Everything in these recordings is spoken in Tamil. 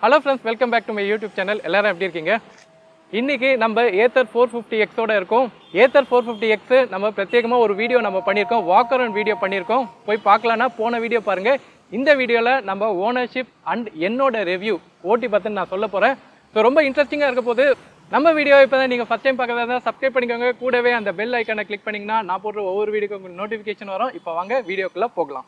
Hello friends welcome back to my YouTube channel எல்லாரும் எப்படி இருக்கீங்க இன்னைக்கு நம்ம ஏத்தர் ஃபோர் ஃபிஃப்டி எக்ஸோட இருக்கோம் ஏத்தர் ஃபோர் ஃபிஃப்டி எக்ஸ் நம்ம பிரத்யேகமாக ஒரு வீடியோ நம்ம பண்ணியிருக்கோம் வாக்கர் அண்ட் வீடியோ பண்ணியிருக்கோம் போய் பார்க்கலான்னா போன வீடியோ பாருங்க இந்த வீடியோவில் நம்ம ஓனர்ஷிப் அண்ட் என்னோட ரிவ்யூ ஓட்டி பற்றி நான் சொல்ல போகிறேன் ஸோ ரொம்ப இன்ட்ரெஸ்டிங்காக இருக்க போது நம்ம வீடியோ இப்போ தான் நீங்கள் ஃபஸ்ட் டைம் பார்க்கறதா இருந்தால் சப்ஸ்கிரைப் பண்ணிக்கோங்க கூடவே அந்த பெல் ஐக்கனை கிளிக் பண்ணிங்கன்னா நான் போடுற ஒவ்வொரு வீடியோக்கு உங்களுக்கு நோட்டிஃபிகேஷன் வரும் இப்போ வாங்க வீடியோக்குள்ளே போகலாம்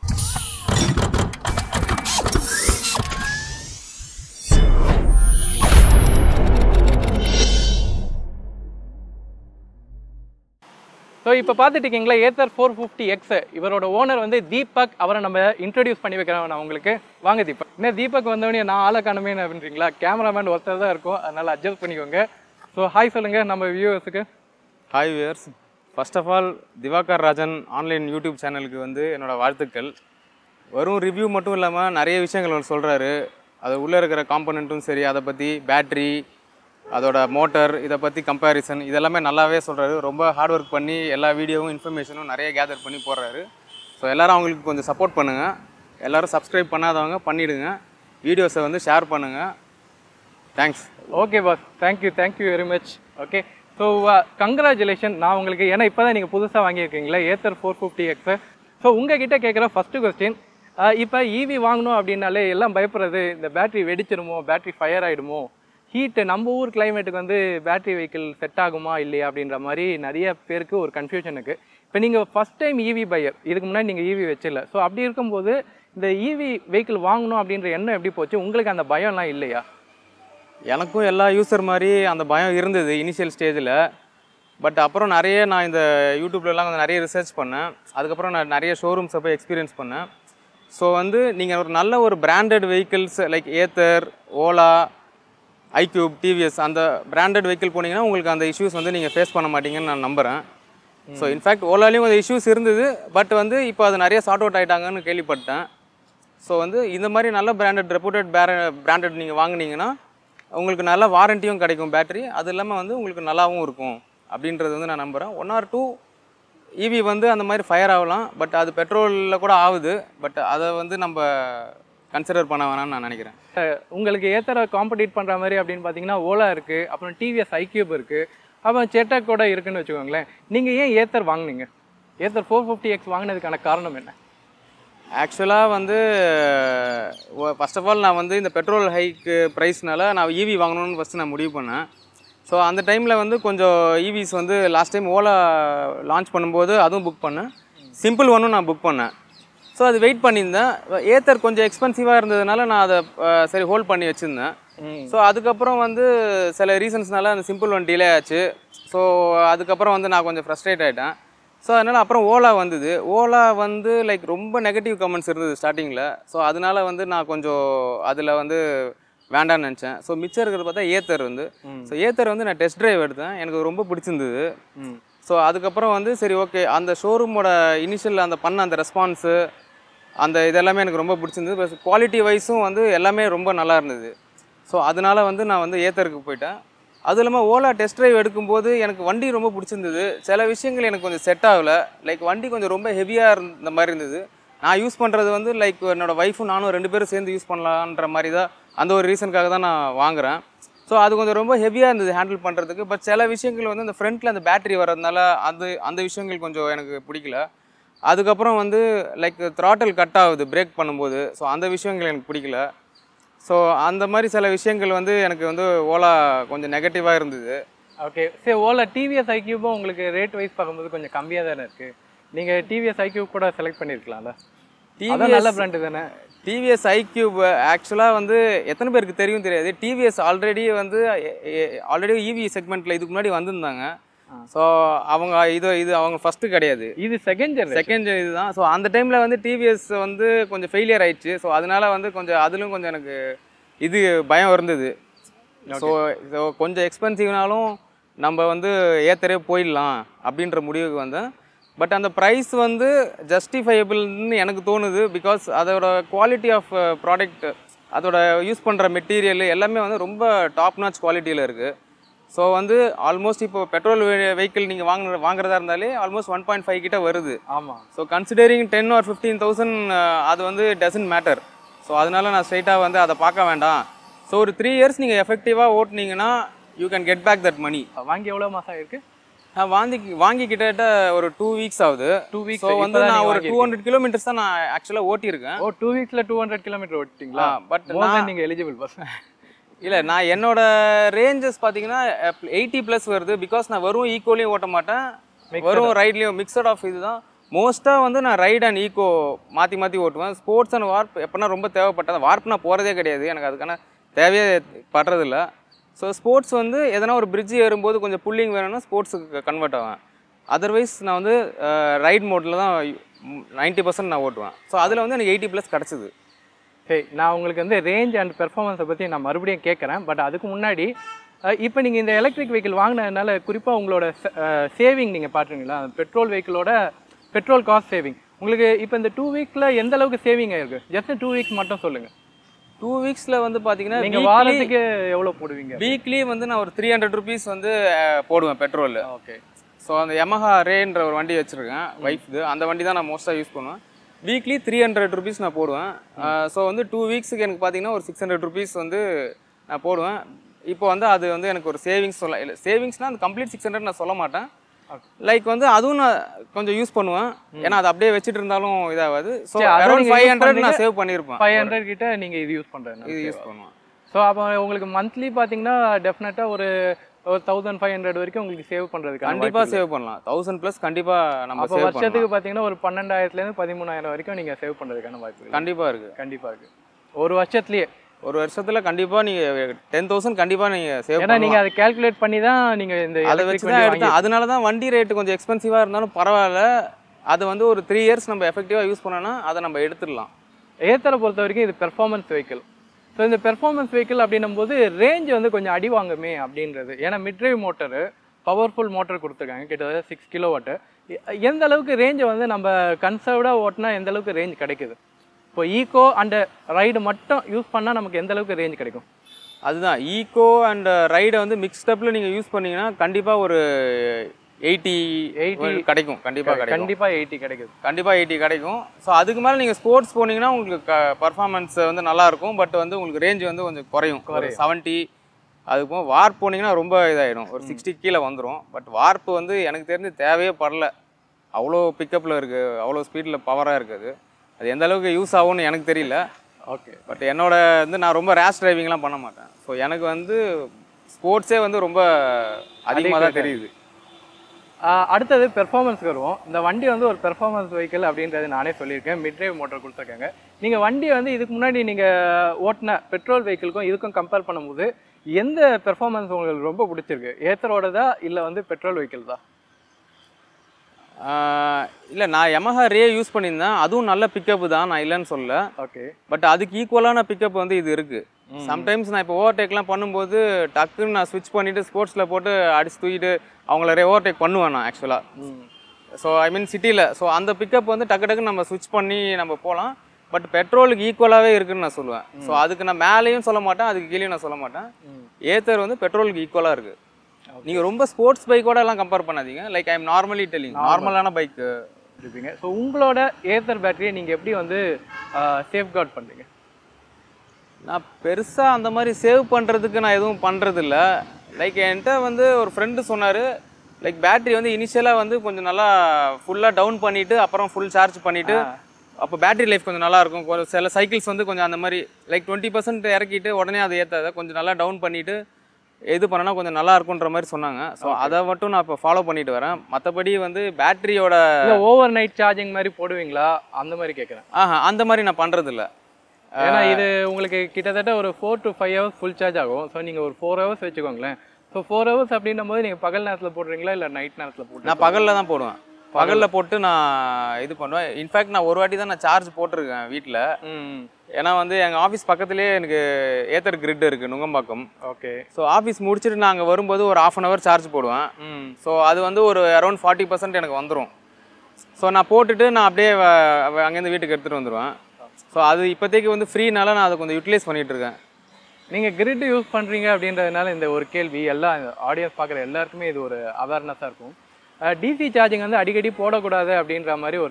ஸோ இப்போ பார்த்துட்டு இருக்கீங்களா ஏத்தர் ஃபோர் ஃபிஃப்டி எக்ஸ் இவரோட ஓனர் வந்து தீபக் அவரை நம்ம இன்ட்ரடியூஸ் பண்ணி வைக்கிறோம் நான் உங்களுக்கு வாங்க தீபக் என்ன தீபக் வந்தவொடனே நான் ஆளை காணமே அப்படின்றீங்களா கேமராமேன் ஒருத்தர் தான் இருக்கும் அதனால் அட்ஜஸ்ட் பண்ணிக்கோங்க ஸோ ஹாய் சொல்லுங்கள் நம்ம வியூவர்ஸுக்கு hi viewers first of all Divakar Rajan online YouTube சேனலுக்கு வந்து என்னோட வாழ்த்துக்கள் வெறும் ரிவ்யூ மட்டும் இல்லாமல் நிறைய விஷயங்கள் அவர் சொல்கிறாரு அது உள்ளே இருக்கிற காம்பனண்ட்டும் சரி அதை பற்றி பேட்ரி அதோட மோட்டர் இதை பற்றி கம்பேரிசன் இதெல்லாமே நல்லாவே சொல்கிறாரு ரொம்ப ஹார்ட் ஒர்க் பண்ணி எல்லா வீடியோவும் இன்ஃபர்மேஷனும் நிறைய கேதர் பண்ணி போடுறாரு ஸோ எல்லாரும் அவங்களுக்கு கொஞ்சம் சப்போர்ட் பண்ணுங்கள் எல்லாரும் சப்ஸ்கிரைப் பண்ணாதவங்க பண்ணிவிடுங்க வீடியோஸை வந்து ஷேர் பண்ணுங்கள் thanks okay boss thank you thank you very much okay so congratulation நான் உங்களுக்கு ஏன்னா இப்போ தான் நீங்கள் புதுசாக வாங்கியிருக்கீங்களா Ather four fifty X so உங்ககிட்ட கேட்குற ஃபஸ்ட்டு கொஸ்டின் இப்போ ஈவி வாங்கணும் அப்படின்னாலே எல்லாம் பயப்படுறது இந்த பேட்டரி வெடிச்சிருமோ பேட்டரி ஃபயர் ஆகிடுமோ ஹீட்டு நம்ம ஊர் கிளைமேட்டுக்கு வந்து பேட்டரி வெஹிக்கிள் செட் ஆகுமா இல்லையா அப்படின்ற மாதிரி நிறைய பேருக்கு ஒரு கன்ஃபியூஷன் இருக்குது இப்போ நீங்கள் ஃபஸ்ட் டைம் ஈவி பையர் இதுக்கு முன்னாடி நீங்கள் ஈவி வச்சில்ல ஸோ அப்படி இருக்கும்போது இந்த ஈவி வெஹிக்கிள் வாங்கணும் அப்படின்ற எண்ணம் எப்படி போச்சு உங்களுக்கு அந்த பயம்லாம் இல்லையா எனக்கும் எல்லா யூசர் மாதிரி அந்த பயம் இருந்தது இனிஷியல் ஸ்டேஜில் பட் அப்புறம் நிறைய நான் இந்த யூடியூப்லலாம் கொஞ்சம் நிறைய ரிசர்ச் பண்ணேன் அதுக்கப்புறம் நான் நிறைய ஷோரூம்ஸை போய் எக்ஸ்பீரியன்ஸ் பண்ணேன் ஸோ வந்து நீங்கள் ஒரு நல்ல ஒரு branded vehicles like Ather Ola iQube TVS அந்த பிராண்டட் வெஹிக்கிள் போனீங்கன்னா உங்களுக்கு அந்த இஷ்யூஸ் வந்து நீங்கள் ஃபேஸ் பண்ண மாட்டீங்கன்னு நான் நம்புகிறேன் ஸோ இன்ஃபேக்ட் ஓலாலையும் கொஞ்சம் இஷ்யூஸ் இருந்தது பட் வந்து இப்போ அது நிறைய சார்ட் அவுட் ஆகிட்டாங்கன்னு கேள்விப்பட்டேன் ஸோ வந்து இந்த மாதிரி நல்ல பிராண்டட் ரெப்யூட்டட் பிராண்டட் நீங்கள் வாங்குனீங்கன்னா உங்களுக்கு நல்ல வாரண்டியும் கிடைக்கும் பேட்டரி அது இல்லாமல் வந்து உங்களுக்கு நல்லாவும் இருக்கும் அப்படின்றது வந்து நான் நம்புகிறேன் ஒன் ஆர் டூ இவி வந்து அந்த மாதிரி ஃபயர் ஆகலாம் பட் அது பெட்ரோலில் கூட ஆகுது பட் அதை வந்து நம்ம கன்சிடர் பண்ண வேணாம்னு நான் நினைக்கிறேன் உங்களுக்கு ஏத்தர காம்படிட் பண்ணுற மாதிரி அப்படின்னு பார்த்தீங்கன்னா ஓலா இருக்குது அப்புறம் டிவிஎஸ் ஐக்யூப் இருக்குது அப்புறம் செட்டக் கூட இருக்குன்னு வச்சுக்கோங்களேன் நீங்கள் ஏன் ஏத்தர் வாங்குனீங்க ஏத்தர் ஃபோர் ஃபிஃப்டி எக்ஸ் வாங்கினதுக்கான காரணம் என்ன ஆக்சுவலாக வந்து ஃபர்ஸ்ட் ஆஃப் ஆல் நான் வந்து இந்த பெட்ரோல் ஹைக்கு ப்ரைஸ்னால நான் ஈவி வாங்கணும்னு ஃபஸ்ட்டு நான் முடிவு பண்ணேன் ஸோ அந்த டைமில் வந்து கொஞ்சம் ஈவிஸ் வந்து லாஸ்ட் டைம் ஓலா லான்ச் பண்ணும்போது அதுவும் புக் பண்ணேன் சிம்பிள் ஒன்றும் நான் புக் பண்ணேன் ஸோ அது வெயிட் பண்ணியிருந்தேன் ஏத்தர் கொஞ்சம் எக்ஸ்பென்சிவாக இருந்ததுனால நான் அதை அஹ், சரி ஹோல்ட் பண்ணி வச்சுருந்தேன் ஸோ அதுக்கப்புறம் வந்து சில ரீசன்ஸ்னால அந்த சிம்பிள் ஒன் டிலே ஆச்சு ஸோ அதுக்கப்புறம் வந்து நான் கொஞ்சம் ஃப்ரஸ்ட்ரேட் ஆகிட்டேன் ஸோ அதனால் அப்புறம் ஓலா வந்தது ஓலா வந்து லைக் ரொம்ப நெகட்டிவ் கமெண்ட்ஸ் இருந்தது ஸ்டார்டிங்கில் ஸோ அதனால வந்து நான் கொஞ்சம் அதில் வந்து வேண்டாம்னு நினச்சேன் ஸோ மிச்சம் இருக்கிறது பார்த்தா ஏத்தர் வந்து ஸோ ஏத்தர் வந்து நான் டெஸ்ட் டிரைவ் எடுத்தேன் எனக்கு ரொம்ப பிடிச்சிருந்தது ஸோ அதுக்கப்புறம் வந்து சரி ஓகே அந்த ஷோரூமோட இனிஷியல் அந்த பண்ண அந்த ரெஸ்பான்ஸு அந்த இதெல்லாமே எனக்கு ரொம்ப பிடிச்சிருந்தது ப்ளஸ் குவாலிட்டி வைஸும் வந்து எல்லாமே ரொம்ப நல்லா இருந்தது ஸோ அதனால வந்து நான் வந்து ஏத்தருக்கு போயிட்டேன் அதுவும் இல்லாமல் ஓலா டெஸ்ட் டிரைவ் எடுக்கும்போது எனக்கு வண்டி ரொம்ப பிடிச்சிருந்தது சில விஷயங்கள் எனக்கு கொஞ்சம் செட் ஆகலை லைக் வண்டி கொஞ்சம் ரொம்ப ஹெவியாக இருந்த மாதிரி இருந்தது நான் யூஸ் பண்ணுறது வந்து லைக் என்னோடய ஒய்ஃபும் நானும் ரெண்டு பேரும் சேர்ந்து யூஸ் பண்ணலான்ற மாதிரி தான் அந்த ஒரு ரீசனுக்காக தான் நான் வாங்குறேன் ஸோ அது கொஞ்சம் ரொம்ப ஹெவியாக இருந்தது ஹேண்டில் பண்ணுறதுக்கு பட் சில விஷயங்கள் வந்து அந்த ஃப்ரண்ட்டில் அந்த பேட்டரி வர்றதுனால அது அந்த விஷயங்கள் கொஞ்சம் எனக்கு பிடிக்கல அதுக்கப்புறம் வந்து லைக் throttle கட் ஆகுது பிரேக் பண்ணும்போது ஸோ அந்த விஷயங்கள் எனக்கு பிடிக்கல ஸோ அந்த மாதிரி சில விஷயங்கள் வந்து எனக்கு வந்து ஓலா கொஞ்சம் நெகட்டிவாக இருந்தது ஓகே சரி ஓலா டிவிஎஸ் ஐக்யூபும் உங்களுக்கு ரேட் வைஸ் பார்க்கும்போது கொஞ்சம் கம்மியாக தானே இருக்குது நீங்கள் டிவிஎஸ் ஐக்யூப் கூட செலக்ட் பண்ணியிருக்கலாம்ல அதான் நல்ல பிராண்டு தானே டிவிஎஸ் ஐக்யூப் ஆக்சுவலாக வந்து எத்தனை பேருக்கு தெரியும் தெரியாது டிவிஎஸ் ஆல்ரெடி வந்து ஆல்ரெடி இவி செக்மெண்ட்டில் இதுக்கு முன்னாடி வந்திருந்தாங்க ஸோ அவங்க இது இது அவங்க ஃபஸ்ட்டு கிடையாது இது செகண்ட் ஜென்ரேஷன் செகண்ட் இதுதான் ஸோ அந்த டைமில் வந்து டிவிஎஸ் வந்து கொஞ்சம் ஃபெயிலியர் ஆயிடுச்சு ஸோ அதனால வந்து கொஞ்சம் அதிலும் கொஞ்சம் எனக்கு இது பயம் இருந்தது ஸோ ஸோ கொஞ்சம் எக்ஸ்பென்சிவ்னாலும் நம்ம வந்து ஏத்தரே போயிடலாம் அப்படின்ற முடிவுக்கு வந்தேன் பட் அந்த ப்ரைஸ் வந்து ஜஸ்டிஃபையபிள்னு எனக்கு தோணுது பிகாஸ் அதோட குவாலிட்டி ஆஃப் ப்ராடக்ட் அதோட யூஸ் பண்ணுற மெட்டீரியல் எல்லாமே வந்து ரொம்ப டாப் நாச் குவாலிட்டியில் இருக்குது ஸோ வந்து ஆல்மோஸ்ட் இப்போ பெட்ரோல் வெஹிக்கிள் நீங்கள் வாங்குற வாங்குறதா இருந்தாலே ஆல்மோஸ்ட் ஒன் பாயிண்ட் ஃபைவ் கிட்ட வருது ஆமாம் so considering ten or fifteen thousand அது வந்து டசன்ட் மேட்டர் ஸோ அதனால நான் ஸ்ட்ரைட்டாக வந்து அதை பார்க்க வேண்டாம் ஸோ ஒரு த்ரீ இயர்ஸ் நீங்கள் எஃபெக்டிவாக ஓட்டுனீங்கன்னா you can get back that money வாங்கி எவ்வளோ மாதம் ஆயிருக்கு நான் வாங்கி வாங்கி கிட்டத்தட்ட ஒரு டூ வீக்ஸ் ஆகுது டூ வீக்ஸ் ஸோ வந்து நான் ஒரு டூ ஹண்ட்ரட் கிலோமீட்டர்ஸ் தான் நான் ஆக்சுவலாக ஓட்டியிருக்கேன் ஓ டூ வீக்ஸில் டூ ஹண்ட்ரட் கிலோமீட்டர் ஓட்டிங்களா பட் மோர் தென் நீங்கள் எலிஜிபிள் பஸ் இல்லை நான் என்னோட ரேஞ்சஸ் பார்த்தீங்கன்னா எயிட்டி ப்ளஸ் வருது பிகாஸ் நான் வெறும் ஈக்கோலையும் ஓட்ட மாட்டேன் வெறும் ரைட்லேயும் மிக்சட் ஆஃப் இதுதான் மோஸ்ட்டாக வந்து நான் ரைட் அண்ட் ஈக்கோ மாற்றி மாற்றி ஓட்டுவேன் ஸ்போர்ட்ஸ் அண்ட் வார்ப் எப்போனா ரொம்ப தேவைப்பட்டது வார்ப் நான் போகிறதே கிடையாது எனக்கு அதுக்கான தேவையே படுறதில்ல ஸோ ஸ்போர்ட்ஸ் வந்து எதனா ஒரு பிரிட்ஜ் ஏறும்போது கொஞ்சம் புல்லிங் வேணும்னா ஸ்போர்ட்ஸுக்கு கன்வெர்ட் ஆவேன் அதர்வைஸ் நான் வந்து ரைட் மோட்டில் தான் நைன்ட்டி பர்சன்ட் நான் ஓட்டுவேன் ஸோ அதில் வந்து எனக்கு எயிட்டி ப்ளஸ் கிடச்சிது சரி நான் உங்களுக்கு வந்து ரேஞ்ச் அண்ட் பெர்ஃபார்மன்ஸை பற்றி நான் மறுபடியும் கேட்குறேன் பட் அதுக்கு முன்னாடி இப்போ நீங்கள் இந்த எலக்ட்ரிக் வெஹிக்கிள் வாங்கினதுனால குறிப்பாக உங்களோட சேவிங் நீங்கள் பார்த்துருங்களா பெட்ரோல் வெஹிக்கிளோட பெட்ரோல் காஸ்ட் சேவிங் உங்களுக்கு இப்போ இந்த டூ வீக்ஸில் எந்த அளவுக்கு சேவிங் ஆயிருக்கு ஜஸ்ட் டூ வீக்ஸ் மட்டும் சொல்லுங்கள் டூ வீக்ஸில் வந்து பார்த்தீங்கன்னா நீங்கள் வாரத்துக்கு எவ்வளோ போடுவீங்க வீக்லி வந்து நான் ஒரு த்ரீ ஹண்ட்ரட் ருபீஸ் வந்து அஹ், போடுவேன் பெட்ரோல் ஓகே ஸோ அந்த Yamaha ரேன்ற ஒரு வண்டி வச்சுருக்கேன் ஒய்ஃப்து அந்த வண்டி தான் நான் மோஸ்ட்டாக யூஸ் பண்ணுவேன் வீக்லி த்ரீ ஹண்ட்ரட் ருபீஸ் நான் போடுவேன் ஸோ வந்து டூ வீக்ஸுக்கு எனக்கு பார்த்தீங்கன்னா ஒரு சிக்ஸ் ஹண்ட்ரட் ருபீஸ் வந்து நான் போடுவேன் இப்போ வந்து அது வந்து எனக்கு ஒரு சேவிங்ஸ் சொல்ல இல்லை சேவிங்ஸ்னால் அந்த கம்ப்ளீட் சிக்ஸ் ஹண்ட்ரட் நான் சொல்ல மாட்டேன் லைக் வந்து அதுவும் நான் கொஞ்சம் யூஸ் பண்ணுவேன் ஏன்னா அது அப்படியே வச்சுட்டு இருந்தாலும் இதாகாது ஸோ சரி, அதை அரௌண்ட் நீங்க ஃபைவ் use ஹண்ட்ரட் பண்றீங்க. நான் சேவ் பண்ணியிருப்பேன் ஃபைவ் ஹண்ட்ரட் கிட்ட நீங்கள் இது யூஸ் பண்ணுறேன் இது யூஸ் பண்ணுவேன் ஸோ அப்போ உங்களுக்கு மந்த்லி பார்த்தீங்கன்னா டெஃபினட்டாக ஒரு ஒரு தௌசண்ட் ஃபைவ் ஹண்ட்ரட் வரைக்கும் உங்களுக்கு சேவ் பண்ணுறதுக்கு கண்டிப்பாக சேவ் பண்ணலாம் தௌசண்ட் ப்ளஸ் கண்டிப்பாக நம்ம அப்போ சேவ் பண்ணலாம் வருஷத்துக்கு பார்த்தீங்கன்னா ஒரு பன்னெண்டாயிரத்துலேருந்து பதிமூணாயிரம் வரைக்கும் நீங்கள் சேவ் பண்ணுறதுக்கான வாய்ப்பு இருக்கு கண்டிப்பாக இருக்குது கண்டிப்பாக இருக்கு ஒரு வருஷத்துலயே ஒரு வருஷத்துல கண்டிப்பா நீங்க டென் தௌசண்ட் கண்டிப்பா நீங்க சேவ் ஏன்னா நீங்கள் அதை கால்குலேட் பண்ணி தான் நீங்கள் இந்த அதை electric வச்சு வண்டி தான் வாங்கி எடுத்தேன் அதனால தான் வண்டி ரேட்டு கொஞ்சம் எக்ஸ்பென்சிவாக இருந்தாலும் பரவாயில்ல அது வந்து ஒரு த்ரீ இயர்ஸ் நம்ம எஃபெக்டிவாக யூஸ் பண்ணோன்னா அதை நம்ம எடுத்துடலாம் ஏத்தரை பொறுத்த வரைக்கும் இது பெர்ஃபார்மன்ஸ் வெஹிக்கிள் ஸோ இந்த பெர்ஃபார்மன்ஸ் வெஹிக்கிள் அப்படின்னும் போது ரேஞ்ச் வந்து கொஞ்சம் அடி வாங்குமே அப்படின்றது ஏன்னா மிட்ரைவ் மோட்டரு பவர்ஃபுல் மோட்டர் கொடுத்துருக்காங்க கிட்டத்தட்ட சிக்ஸ் கிலோ வாட்டு எந்த அளவுக்கு ரேஞ்சை வந்து நம்ம கன்சர்வ்டாக ஓட்டினா எந்த அளவுக்கு ரேஞ்ச் கிடைக்குது இப்போ ஈகோ அண்ட் ரைடு மட்டும் யூஸ் பண்ணால் நமக்கு எந்த அளவுக்கு ரேஞ்ச் கிடைக்கும் அதுதான் ஈகோ அண்ட் ரைடை வந்து மிக்ஸ்டப்பில் நீங்கள் யூஸ் பண்ணீங்கன்னா கண்டிப்பாக ஒரு எயிட்டி 80 கிடைக்கும் கண்டிப்பாக கிடைக்கும் கண்டிப்பாக எயிட்டி கிடைக்குது கண்டிப்பாக எயிட்டி கிடைக்கும் ஸோ அதுக்கு மேலே நீங்கள் ஸ்போர்ட்ஸ் போனீங்கன்னா உங்களுக்கு பர்ஃபார்மன்ஸ் வந்து நல்லா இருக்கும் பட் வந்து உங்களுக்கு ரேஞ்ச் வந்து கொஞ்சம் குறையும் ஒரு செவன்ட்டி அதுக்கு போக வார்ப் போனீங்கன்னா ரொம்ப இதாயிடும் ஒரு சிக்ஸ்டி கீழே வந்துடும் பட் வார்ப்பு வந்து எனக்கு தெரிஞ்சு தேவையே படல அவ்வளோ பிக்கப்பில் இருக்குது அவ்வளோ ஸ்பீடில் பவராக இருக்குது அது எந்த அளவுக்கு யூஸ் ஆகும்னு எனக்கு தெரியல ஓகே பட் என்னோட வந்து நான் ரொம்ப ரேஷ் டிரைவிங்லாம் பண்ண மாட்டேன் ஸோ எனக்கு வந்து ஸ்போர்ட்ஸே வந்து ரொம்ப அதிகமாக தான் தெரியுது அடுத்தது பெர்ஃபார்மன்ஸ்க்கு வருவோம் இந்த வண்டி வந்து ஒரு பெர்ஃபார்மன்ஸ் வெஹிக்கிள் அப்படின்றது நானே சொல்லியிருக்கேன் மிட் டிரைவ் மோட்டர் கொடுத்துருக்காங்க நீங்கள் வண்டியை வந்து இதுக்கு முன்னாடி நீங்கள் ஓட்டின பெட்ரோல் வெஹிக்கிளுக்கும் இதுக்கும் கம்பேர் பண்ணும்போது எந்த பெர்ஃபார்மன்ஸ் உங்களுக்கு ரொம்ப பிடிச்சிருக்கு ஏத்தரோடதா இல்லை வந்து பெட்ரோல் வெஹிக்கிள் தான் இல்லை நான் Yamaha ரே யூஸ் பண்ணியிருந்தேன் அதுவும் நல்ல பிக்கப்பு தான் நான் இல்லைன்னு சொல்லல ஓகே பட் அதுக்கு ஈக்குவலான பிக்கப் வந்து இது இருக்குது சம்டைம்ஸ் நான் இப்போ ஓவர்டேக்லாம் பண்ணும்போது டக்குன்னு நான் ஸ்விட்ச் பண்ணிவிட்டு ஸ்போர்ட்ஸில் போட்டு அடிச்சு தூக்கிட்டு அவங்கள ரே ஓவர்டேக் பண்ணுவேன் நான் ஆக்சுவலாக ஸோ ஐ மீன் சிட்டியில் ஸோ அந்த பிக்கப் வந்து டக்கு டக்குன்னு நம்ம ஸ்விட்ச் பண்ணி நம்ம போகலாம் பட் பெட்ரோலுக்கு ஈக்குவலாகவே இருக்குன்னு நான் சொல்லுவேன் ஸோ அதுக்கு நான் மேலேயும் சொல்ல மாட்டேன் அதுக்கு கீழேயும் நான் சொல்ல மாட்டேன் ஏத்தர் வந்து பெட்ரோலுக்கு ஈக்குவலாக இருக்குது நீங்கள் ரொம்ப ஸ்போர்ட்ஸ் பைக்கோட எல்லாம் கம்பேர் பண்ணாதீங்க like I am normally telling நார்மலான பைக்கு இருப்பீங்க ஸோ உங்களோட ஏத்தர் பேட்டரியை நீங்கள் எப்படி வந்து சேஃப்கார்ட் பண்ணுறீங்க நான் பெருசாக அந்த மாதிரி சேவ் பண்ணுறதுக்கு நான் எதுவும் பண்ணுறதில்ல லைக் என்கிட்ட வந்து ஒரு ஃப்ரெண்டு சொன்னார் லைக் பேட்டரி வந்து இனிஷியலாக வந்து கொஞ்சம் நல்லா ஃபுல்லாக டவுன் பண்ணிவிட்டு அப்புறம் ஃபுல் சார்ஜ் பண்ணிவிட்டு அப்போ பேட்டரி லைஃப் கொஞ்சம் நல்லா இருக்கும் கொஞ்சம் சில சைக்கிள்ஸ் வந்து கொஞ்சம் அந்த மாதிரி லைக் டுவெண்ட்டி பர்சன்ட் இறக்கிட்டு உடனே அதை ஏற்றாத கொஞ்சம் நல்லா டவுன் பண்ணிவிட்டு இது பண்ணனா கொஞ்சம் நல்லா இருக்குன்ற மாதிரி சொன்னாங்க ஸோ அதை மட்டும் நான் இப்போ ஃபாலோ பண்ணிட்டு வரேன் மற்றபடி வந்து பேட்டரியோட இல்லை ஓவர் நைட் சார்ஜிங் மாதிரி போடுவீங்களா அந்த மாதிரி கேட்குறேன் ஆஹா அந்த மாதிரி நான் பண்ணுறதில்ல ஏன்னா இது உங்களுக்கு கிட்டத்தட்ட ஒரு four to five hours full charge ஆகும் ஸோ நீங்கள் ஒரு ஃபோர் ஹவர்ஸ் வச்சுக்கோங்களேன் ஸோ ஃபோர் ஹவர்ஸ் அப்படின்னும் போது நீங்கள் பகல் நேரத்தில் போடுறீங்களா இல்லை நைட் நேரத்தில் போட்டு நான் பகலில் தான் போடுவேன் பகலில் போட்டு நான் இது பண்ணுவேன் இன்ஃபேக்ட் நான் ஒரு வாட்டி தான் நான் சார்ஜ் போட்டிருக்கேன் வீட்டில் ம் ஏன்னா வந்து எங்கள் ஆஃபீஸ் பக்கத்துலேயே எனக்கு ஏத்தர் கிரிட் இருக்குது நுங்கம்பாக்கம் ஓகே ஸோ ஆஃபீஸ் முடிச்சுட்டு நான் அங்கே வரும்போது ஒரு ஆஃப் அன் ஹவர் சார்ஜ் போடுவேன் ம் ஸோ அது வந்து ஒரு அரௌண்ட் ஃபார்ட்டி பர்சன்ட் எனக்கு வந்துடும் ஸோ நான் போட்டுட்டு நான் அப்படியே வ- வ- அங்கேருந்து வீட்டுக்கு எடுத்துகிட்டு வந்துடுவேன் ஸோ அது இப்போதைக்கு வந்து ஃப்ரீனால நான் அதை கொஞ்சம் யூட்டிலைஸ் பண்ணிட்டு இருக்கேன் நீங்கள் கிரிட் யூஸ் பண்ணுறீங்க அப்படின்றதுனால இந்த ஒரு கேள்வி எல்லா ஆடியன்ஸ் பார்க்குற எல்லாருக்குமே இது ஒரு அவேர்னஸாக இருக்கும் டிசி சார்ஜிங் வந்து அடிக்கடி போடக்கூடாது அப்படின்ற மாதிரி ஒரு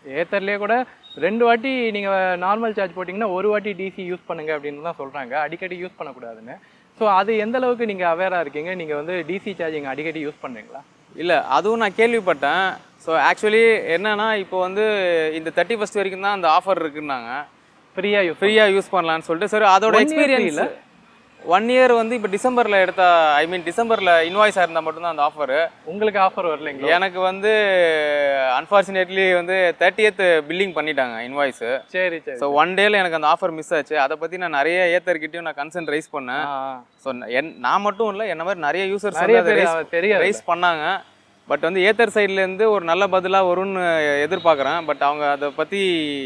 ஏத்தர்லேயே கூட ரெண்டு வாட்டி நீங்கள் நார்மல் சார்ஜ் போட்டிங்கன்னா ஒரு வாட்டி டிசி யூஸ் பண்ணுங்க அப்படின்னு தான் சொல்கிறாங்க அடிக்கடி யூஸ் பண்ணக்கூடாதுன்னு ஸோ அது எந்த அளவுக்கு நீங்கள் அவேராக இருக்கீங்க நீங்கள் வந்து டிசி சார்ஜிங் அடிக்கடி யூஸ் பண்ணுறீங்களா இல்லை அதுவும் நான் கேள்விப்பட்டேன் ஸோ ஆக்சுவலி என்னன்னா இப்போ வந்து இந்த தேர்ட்டி ஃபஸ்ட் வரைக்கும் தான் அந்த ஆஃபர் இருக்குன்னாங்க ஃப்ரீயாக யூஸ் ஃப்ரீயாக யூஸ் பண்ணலான்னு சொல்லிட்டு சரி அதோட One year free எக்ஸ்பீரியன்ஸ் இல்ல? ஒன் இயர் வந்து இப்போ டிசம்பரில் எடுத்த ஐ மீன் டிசம்பரில் இன்வாய்ஸாக இருந்தால் மட்டும்தான் அந்த ஆஃபரு உங்களுக்கு ஆஃபர் வரலைங்களா எனக்கு வந்து அன்ஃபார்ச்சுனேட்லி வந்து தேர்ட்டியத் பில்லிங் பண்ணிட்டாங்க இன்வாய்ஸு சரி சரி ஸோ ஒன் டேல எனக்கு அந்த ஆஃபர் மிஸ் ஆச்சு அதை பற்றி நான் நிறைய ஏத்தர்கிட்டயும் நான் கன்சர்ன் ரைஸ் பண்ணேன் ஆ, ஸோ என் நான் மட்டும் இல்லை என்ன மாதிரி நிறைய யூசர்ஸ் நிறைய வந்து பேர் ரைஸ் அவ- தெரியாது ரைஸ் பண்ணாங்க பட் வந்து ஏத்தர் சைட்லேருந்து ஒரு நல்ல பதிலாக வரும்னு எதிர்பார்க்குறேன் பட் அவங்க அதை பற்றி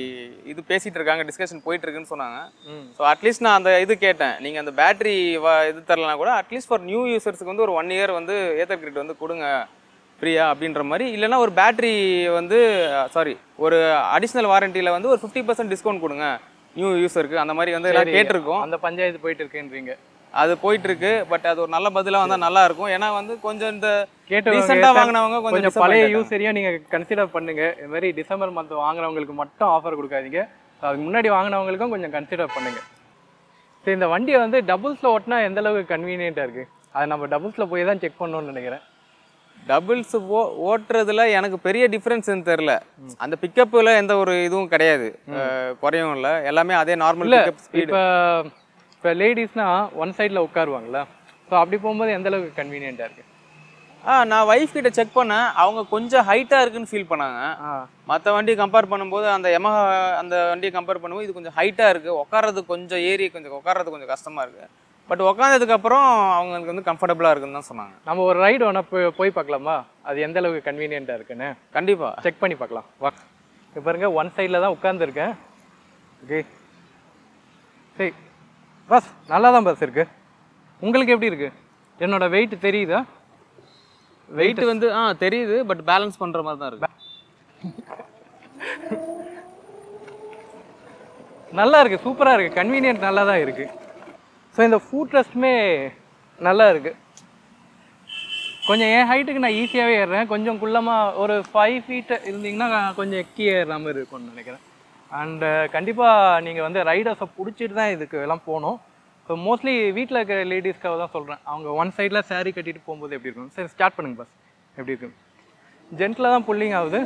இது பேசிகிட்டு இருக்காங்க டிஸ்கஷன் போயிட்டு இருக்குன்னு சொன்னாங்க ம் ஸோ அட்லீஸ்ட் நான் அந்த இது கேட்டேன் நீங்கள் அந்த பேட்டரி இது தரலனா கூட அட்லீஸ்ட் ஃபார் நியூ யூசர்ஸ்க்கு வந்து ஒரு ஒன் இயர் வந்து ஏத்தர் கிரிட் வந்து கொடுங்க ஃப்ரீயா அப்படின்ற மாதிரி இல்லைன்னா ஒரு பேட்டரி வந்து சாரி ஒரு அடிஷ்னல் வாரண்டியில் வந்து ஒரு ஃபிஃப்டி பர்சன்ட் டிஸ்கவுண்ட் கொடுங்க நியூ யூசருக்கு அந்த மாதிரி வந்து எல்லாம் சரி, கேட்டிருக்கோம் அந்த பஞ்சாயத்து போயிட்டு இருக்குன்றீங்க அது போயிட்டு இருக்கு பட் அது ஒரு நல்ல பதிலாக வந்தால் நல்லா இருக்கும் ஏன்னா வந்து கொஞ்சம் இந்த கேட்டவங்க ரீசெண்டாக வாங்கினவங்க கொஞ்சம் கொஞ்சம் disappoint பழைய ஆயிட்டாங்க. யூஸரையும் நீங்கள் கன்சிடர் பண்ணுங்க இது மாதிரி டிசம்பர் மந்த் வாங்குறவங்களுக்கு மட்டும் ஆஃபர் கொடுக்காதீங்க அதுக்கு முன்னாடி வாங்கினவங்களுக்கும் கொஞ்சம் கன்சிடர் பண்ணுங்க சரி இந்த வண்டியை வந்து டபுள்ஸில் ஓட்டினா எந்த அளவுக்கு கன்வீனியண்ட்டாக இருக்கு அது நம்ம டபுள்ஸில் போய் தான் செக் பண்ணணும்னு நினைக்கிறேன் டபுள்ஸ் ஓ ஓட்டுறதுல எனக்கு பெரிய டிஃப்ரென்ஸ் தெரில அந்த பிக்கப்பில் எந்த ஒரு இதுவும் கிடையாது அஹ், குறையும் இல்லை எல்லாமே அதே நார்மல் இல்ல பிக்கப் ஸ்பீடு இப்போ இப்போ லேடிஸ்னா ஒன் சைடில் உட்காருவாங்களா ஸோ அப்படி போகும்போது எந்த அளவுக்கு கன்வீனியண்ட்டாக இருக்கு ஆ நான் ஒய்ஃப் கிட்ட செக் பண்ணேன் அவங்க கொஞ்சம் ஹைட்டாக இருக்குன்னு ஃபீல் பண்ணாங்க ஆ மற்ற வண்டி கம்பேர் பண்ணும்போது அந்த Yamaha அந்த வண்டியை கம்பேர் பண்ணும்போது இது கொஞ்சம் ஹைட்டாக இருக்குது உட்கார்றது கொஞ்சம் ஏறி கொஞ்சம் உட்கார்றது கொஞ்சம் கஷ்டமாக இருக்குது பட் உட்காந்ததுக்கப்புறம் அவங்களுக்கு வந்து கம்ஃபர்டபுளாக இருக்குன்னு தான் சொன்னாங்க நம்ம ஒரு ரைடு ஒன்றா போய் போய் பார்க்கலாமா அது எந்த அளவுக்கு கன்வீனியண்ட்டாக இருக்குன்னு கண்டிப்பாக செக் பண்ணி பார்க்கலாம் வா இப்போ பாருங்க ஒன் சைடில் தான் உட்காந்துருக்கேன் ஓகே சரி பஸ் நல்லா தான் பஸ் இருக்கு உங்களுக்கு எப்படி இருக்கு என்னோட வெயிட் தெரியுதா வெயிட் வந்து ஆ தெரியுது பட் பேலன்ஸ் பண்ணுற மாதிரி தான் இருக்குது நல்லா இருக்கு சூப்பராக இருக்கு கன்வீனியன்ட் நல்லா தான் இருக்கு ஸோ இந்த ஃபுட் ரெஸ்ட்டுமே நல்லா இருக்கு கொஞ்சம் என் ஹைட்டுக்கு நான் ஈஸியாகவே ஏறுறேன் கொஞ்சம் குள்ளமாக ஒரு ஃபைவ் ஃபீட் இருந்தீங்கன்னா கொஞ்சம் எக்கி ஏறுற மாதிரி இருக்கும்னு நினைக்கிறேன் அண்டு கண்டிப்பாக நீங்கள் வந்து ரைடர்ஸை பிடிச்சிட்டு தான் இதுக்கு எல்லாம் போகணும் ஸோ மோஸ்ட்லி வீட்டில் இருக்கிற லேடிஸ்க்காக தான் சொல்கிறேன் அவங்க ஒன் சைடில் saree கட்டிட்டு போகும்போது எப்படி இருக்கும் சரி ஸ்டார்ட் பண்ணுங்க பஸ் எப்படி இருக்கு ஜென்ட்டில் தான் புல்லிங் ஆகுது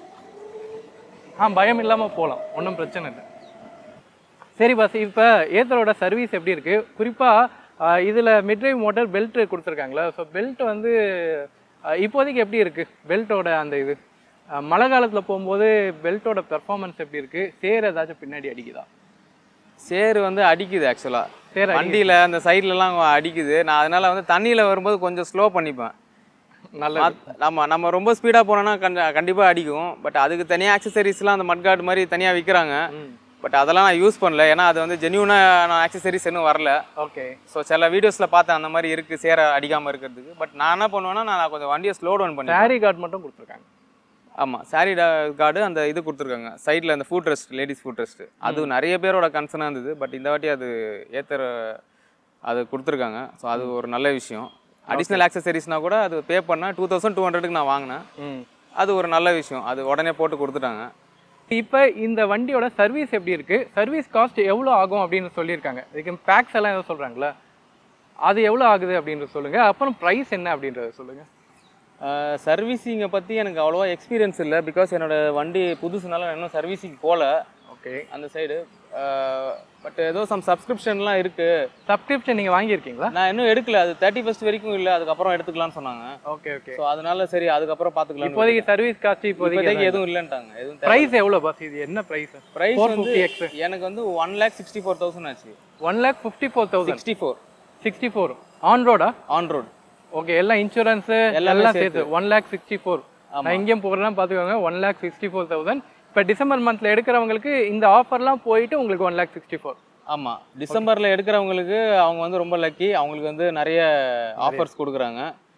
ஆ பயம் இல்லாமல் போகலாம் ஒன்றும் பிரச்சனை இல்லை சரி பஸ் இப்போ ஏத்தரோட சர்வீஸ் எப்படி இருக்கு குறிப்பாக இதில் மிட்ரைவ் மோட்டார் பெல்ட் கொடுத்துருக்காங்களா ஸோ பெல்ட் வந்து ஆஹ் இப்போதைக்கு எப்படி இருக்கு பெல்ட்டோட அந்த இது ஆஹ் மழை காலத்தில் போகும்போது பெல்ட்டோட பெர்ஃபார்மன்ஸ் எப்படி இருக்கு சேர் ஏதாச்சும் பின்னாடி அடிக்குதா சேர் வந்து அடிக்குது ஆக்சுவலாக சேர் அடி வண்டியில் அந்த சைட்லலாம் அடிக்குது நான் அதனால வந்து தண்ணியில் வரும்போது கொஞ்சம் ஸ்லோ பண்ணிப்பேன் நல்ல மத்- நம்ம நம்ம ரொம்ப ஸ்பீடாக போனோம்னா கண்ட கண்டிப்பாக அடிக்கும் பட் அதுக்கு தனியாக ஆக்சசரிஸ்லாம் அந்த மட்கார்டு மாதிரி தனியாக விற்கிறாங்க பட் அதெல்லாம் நான் யூஸ் பண்ணல ஏன்னா அது வந்து ஜென்யூனாக ஆக்சசரிஸ் இன்னும் வரல ஓகே ஸோ சில வீடியோஸில் பார்த்தேன் அந்த மாதிரி இருக்குது சேர அடிக்காமல் இருக்கிறதுக்கு பட் நான் என்ன பண்ணுவேன்னா நான் கொஞ்சம் வண்டியை ஸ்லோ டவுன் பண்ணி சாரி கார்டு மட்டும் கொடுத்துருக்காங்க ஆமாம் சாரி கார்டு அந்த இது கொடுத்துருக்காங்க சைடில் அந்த foot rest ladies foot rest அது நிறைய பேரோட கன்சர்னாக இருந்தது பட் இந்த வாட்டி அது ஏத்தர அது கொடுத்துருக்காங்க ஸோ அது ஒரு நல்ல விஷயம் அடிஷ்னல் ஆக்சசரிஸ்னா கூட அது பே பண்ணால் டூ தௌசண்ட் டூ ஹண்ட்ரடுக்கு நான் வாங்கினேன் ம் அது ஒரு நல்ல விஷயம் அது உடனே போட்டு கொடுத்துட்டாங்க இப்போ இந்த வண்டியோட சர்வீஸ் எப்படி இருக்கு சர்வீஸ் காஸ்ட் எவ்வளோ ஆகும் அப்படின்னு சொல்லியிருக்காங்க இதுக்கு பேக்ஸ் எல்லாம் ஏதோ சொல்கிறாங்களா அது எவ்வளோ ஆகுது அப்படின்றது சொல்லுங்க அப்புறம் ப்ரைஸ் என்ன அப்படின்றத சொல்லுங்க சர்வீஸிங்கை பற்றி எனக்கு அவ்வளோவா எக்ஸ்பீரியன்ஸ் இல்லை பிகாஸ் என்னோட வண்டி புதுசுனால நான் இன்னும் சர்வீஸிங் போகல ஓகே அந்த சைடு பட் ஏதோ சம் சப்ஸ்கிரிப்ஷன்லாம் இருக்குது சப்ஸ்கிரிப்ஷன் நீங்கள் வாங்கியிருக்கீங்களா நான் இன்னும் எடுக்கல அது தேர்ட்டி ஃபஸ்ட் வரைக்கும் இல்லை அதுக்கப்புறம் எடுத்துக்கலாம்னு சொன்னாங்க ஓகே ஓகே ஸோ அதனால சரி அதுக்கப்புறம் பார்த்துக்கலாம் இப்போதைக்கு சர்வீஸ் காஸ்ட் இப்போதைக்கு இப்போதைக்கு எதுவும் இல்லைன்ட்டாங்க எதுவும் ப்ரைஸ் எவ்வளோ பஸ் இது என்ன ப்ரைஸ் ப்ரைஸ் ஃபோர் வந்து ஃபிஃப்டி எக்ஸ் எனக்கு வந்து one lakh sixty four thousand ஆச்சு one lakh fifty four thousand sixty four sixty four on ரோடா ஆன் ரோட் ஓகே எல்லாம் இன்சூரன்ஸு எல்லாமே எல்லாம் சேர்த்து. சேர்த்து ஒன் லேக் சிக்ஸ்டி ஃபோர் நான் இங்கேயும் போகிறேன்னா பார்த்துக்கோங்க one lakh sixty four thousand இப்போ டிசம்பர் மந்த்தில் எடுக்கிறவங்களுக்கு இந்த ஆஃபர்லாம் போயிட்டு உங்களுக்கு ஒன் லேக் சிக்ஸ்டி ஃபோர் ஆமாம் டிசம்பரில் எடுக்கிறவங்களுக்கு அவங்க வந்து ரொம்ப லக்கி அவங்களுக்கு வந்து நிறைய ஆஃபர்ஸ் கொடுக்குறாங்க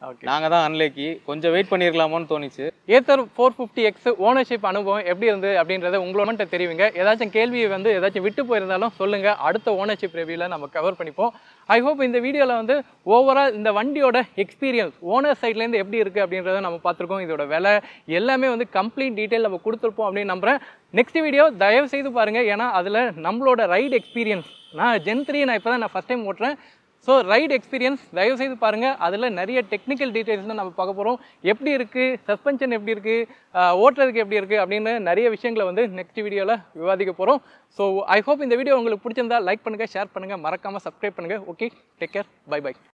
ஓகே நாங்கள் தான் அன்லேக்கி கொஞ்சம் வெயிட் பண்ணியிருக்கலாமோன்னு தோணுச்சு Ather four fifty X ownership அனுபவம் எப்படி இருந்து அப்படின்றத உங்களோட தெரிவிங்க ஏதாச்சும் கேள்வி வந்து ஏதாச்சும் விட்டு போயிருந்தாலும் சொல்லுங்க அடுத்த ஓனர்ஷிப் ரிவ்யூவில் நம்ம கவர் பண்ணிப்போம் ஐ ஹோப் இந்த வீடியோவில் வந்து ஓவரால் இந்த வண்டியோட எக்ஸ்பீரியன்ஸ் ஓனர் சைட்லேருந்து எப்படி இருக்குது அப்படின்றத நம்ம பார்த்துருக்கோம் இதோட விலை எல்லாமே வந்து கம்ப்ளீட் டீட்டெயில் நம்ம கொடுத்துருப்போம் அப்படின்னு நம்புறேன் நெக்ஸ்ட் வீடியோ தயவு செய்து பாருங்கள் ஏன்னா அதில் நம்மளோட ரைடு எக்ஸ்பீரியன்ஸ் நான் ஜென் த்ரீ நான் இப்போ தான் நான் ஃபஸ்ட் டைம் ஓட்டுறேன் ஸோ ரைட் எக்ஸ்பீரியன்ஸ் தயவு செய்து பாருங்கள் அதில் நிறைய டெக்னிக்கல் டீட்டெயில்ஸ் தான் நம்ம பார்க்க போகிறோம் எப்படி இருக்குது சஸ்பென்ஷன் எப்படி இருக்குது ஓட்டுறதுக்கு எப்படி இருக்குது அப்படின்னு நிறைய விஷயங்களை வந்து நெக்ஸ்ட் வீடியோவில் விவாதிக்க போகிறோம் ஸோ ஐ ஹோப் இந்த வீடியோ உங்களுக்கு பிடிச்சிருந்தா லைக் பண்ணுங்கள் ஷேர் பண்ணுங்கள் மறக்காமல் சப்ஸ்கிரைப் பண்ணுங்கள் okay take care bye by